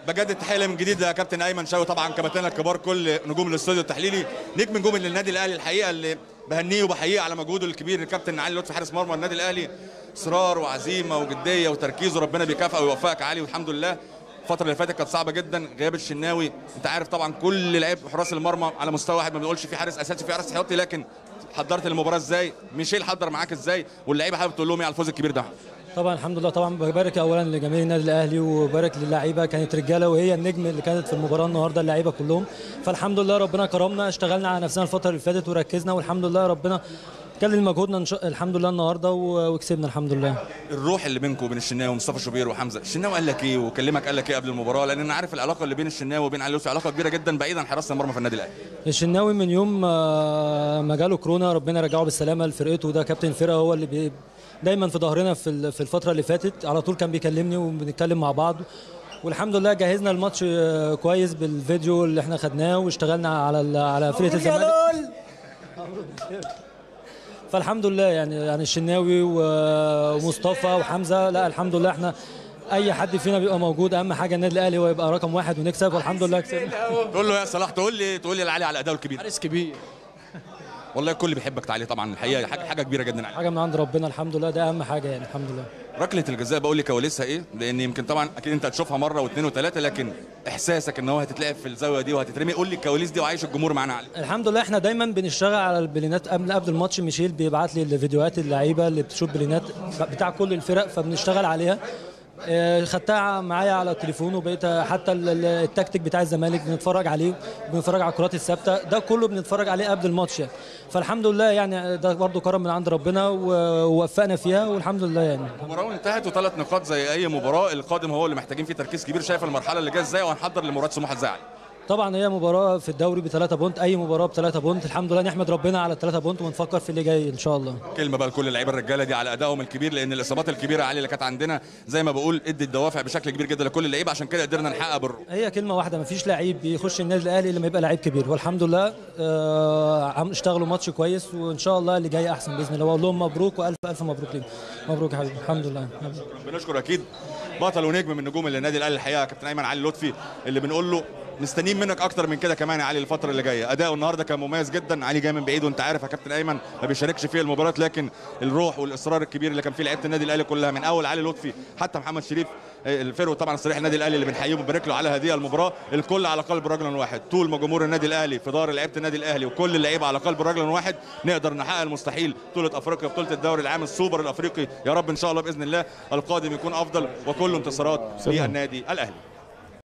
بجدد التحيه من جديد يا كابتن ايمن شاوي طبعا كباتننا الكبار كل نجوم الاستوديو التحليلي نجم نجوم النادي الاهلي الحقيقه اللي بهنيه وبحييه على مجهوده الكبير الكابتن علي لطفي حارس مرمى النادي الاهلي اصرار وعزيمه وجديه وتركيز وربنا بيكافئه ويوفقك يا علي والحمد لله الفتره اللي فاتت كانت صعبه جدا غياب الشناوي انت عارف طبعا كل لعيب حراس المرمى على مستوى واحد ما بنقولش في حارس اساسي في حارس احتياطي لكن حضرت المباراه ازاي ميشيل حضر معاك ازاي واللعيبه حابب تقول لهم ايه على الفوز الكبير ده طبعا الحمد لله طبعا ببارك اولا لجماهير النادي الاهلي وبارك للعيبه كانت رجاله وهي النجم اللي كانت في المباراه النهارده اللعيبه كلهم فالحمد لله ربنا كرمنا اشتغلنا على نفسنا الفتره اللي فاتت وركزنا والحمد لله ربنا كلل مجهودنا إن شاء- الحمد لله النهارده و- وكسبنا الحمد لله الروح اللي بينكم وبين الشناوي ومصطفى شوبير وحمزه الشناوي قال لك ايه وكلمك قال لك ايه قبل المباراه لان انا عارف العلاقه اللي بين الشناوي وبين علي لطفي علاقه كبيره جدا بعيدا عن حراسه المرمى في النادي الاهلي الشناوي من يوم ما ما جاله كورونا ربنا يرجعه بالسلامه لفرقته ده كابتن الفرقه هو اللي بي دايما في ظهرنا في ال- في الفتره اللي فاتت على طول كان بيكلمني وبنتكلم مع بعض والحمد لله جهزنا الماتش آه، كويس بالفيديو اللي احنا خدناه واشتغلنا على ال- على فرقه الزمالك فالحمد لله يعني يعني الشناوي و- ومصطفى وحمزه لا الحمد لله احنا اي حد فينا بيبقى موجود اهم حاجه النادي الاهلي هو يبقى رقم واحد ونكسب والحمد لله كسبنا تقول له يا صلاح تقول لي تقول لي علي على اداؤه الكبير حارس كبير والله الكل بيحبك تعالي طبعا الحقيقه حاجه حاجه كبيره جدا علي حاجه من عند ربنا الحمد لله ده اهم حاجه يعني الحمد لله ركله الجزاء بقول لي كواليسها ايه لان يمكن طبعا اكيد انت هتشوفها مره واثنين وثلاثه لكن احساسك ان هو هتتلعب في الزاويه دي وهتترمي قول لي الكواليس دي وعايش الجمهور معانا علي الحمد لله احنا دايما بنشتغل على البلينات قبل قبل الماتش ميشيل بيبعت لي الفيديوهات اللعيبه اللي بتشوف بلينات بتاع كل الفرق فبنشتغل عليها اه، خدتها معايا على التليفون وبقيت حتى ال- ال- التكتيك بتاع الزمالك بنتفرج عليه بنتفرج على الكرات الثابته ده كله بنتفرج عليه قبل الماتش يعني فالحمد لله يعني ده برضو كرم من عند ربنا و- ووفقنا فيها والحمد لله يعني المباراه انتهت وثلاث نقاط زي اي مباراه القادم هو اللي محتاجين فيه تركيز كبير شايف المرحله اللي جايه ازاي وهنحضر لمباراه سموحه ازاي علي طبعا هي مباراه في الدوري بثلاثة بونت اي مباراه بثلاثة بونت الحمد لله نحمد ربنا على الثلاثة بونت ونفكر في اللي جاي ان شاء الله كلمه بقى لكل اللعيبه الرجاله دي على ادائهم الكبير لان الاصابات الكبيره علي اللي كانت عندنا زي ما بقول ادت دوافع بشكل كبير جدا لكل اللعيبه عشان كده قدرنا نحقق بالروح هي كلمه واحده مفيش لعيب بيخش النادي الاهلي لما يبقى لعيب كبير والحمد لله آه عم اشتغلوا ماتش كويس وان شاء الله اللي جاي احسن باذن الله واقول لهم مبروك والف الف مبروك ليهم مبروك يا حبيبي الحمد لله بنشكر اكيد بطل ونجم من نجوم النادي الاهلي الحقيقه كابتن ايمن علي لطفي اللي بنقول له مستنيين منك اكتر من كده كمان يا علي الفتره اللي جايه اداؤه النهارده كان مميز جدا علي جاي من بعيد وانت عارف يا كابتن ايمن ما بيشاركش في المباريات لكن الروح والاصرار الكبير اللي كان فيه لعيبه النادي الاهلي كلها من اول علي لطفي حتى محمد شريف آه، الفرو طبعا صريح النادي الاهلي اللي بنحييه وبنبارك له على هذه المباراه الكل على قلب رجل واحد طول ما جمهور النادي الاهلي في دار لعيبه النادي الاهلي وكل اللعيبه على قلب رجل واحد نقدر نحقق المستحيل بطوله افريقيا بطوله الدوري العام السوبر الافريقي يا رب ان شاء الله باذن الله القادم يكون افضل وكل انتصارات للنادي الاهلي